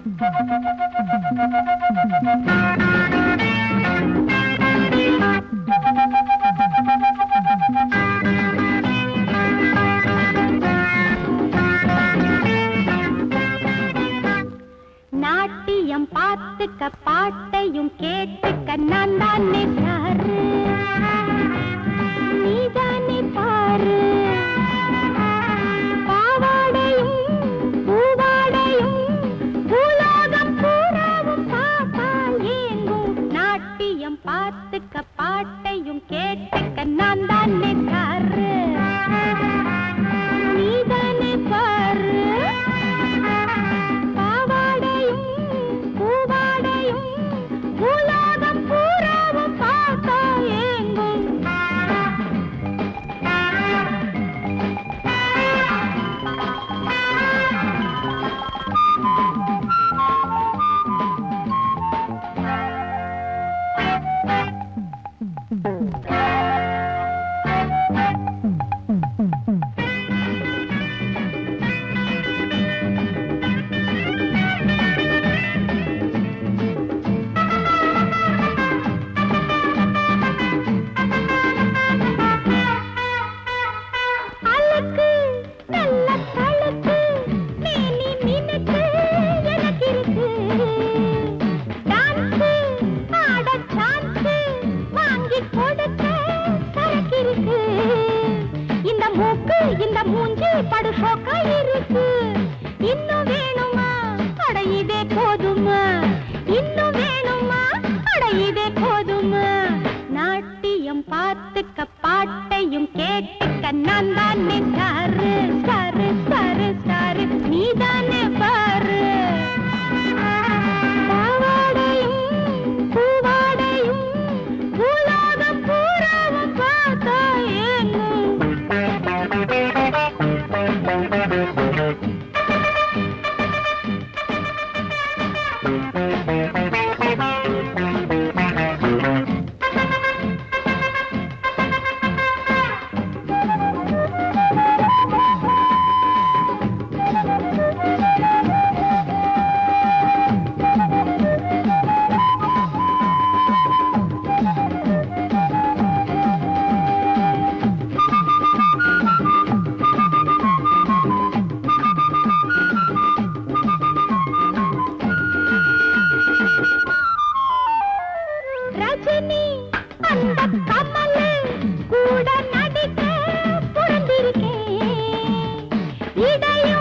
நாட்டியம் பார்த்துக்க பாட்டையும் கேட்டுக்க நான் தானே சாரு நீதானே பாரு பாவாடையும் பூவாடையும் பூலோகம் பூராவும் பாப்பால் ஏங்கும் நாட்டியம் பார்த்துக்க பாட்டையும் கேட்டுக்க நான் தானே சாரு நீதானே பாரு பாவாடையும் பூவாடையும் பூலோகம் பூராவும் பார்த்தா ஏங்கும் அழுக்கு நல்ல தழுக்கு மேனி மினுக்கு எனக்கு இருக்கு டான்ஸு ஆட சான்ஸு வாங்கி கொடுக்க சரக்கு இருக்கு இந்த மூக்கு இந்த மூஞ்சி படு ஷோக்கா இருக்கு இன்னும் வேணுமா அட இதே போதுமா இன்னும் வேணுமா அட இதே போதுமா நாட்டியம் பார்த்துக்க பாட்டையும் கேட்டுக்க நான் தானே சாரு சாரு சாரு சாரு நீ தானே பாரு பாவாடையும் பூவாடையும் பூலோகம் பூராவும் பார்த்தா ஏங்கும் ரஜினி அந்த கமலு கூட நடிக்க பிறந்திருக்கேன் இடையும்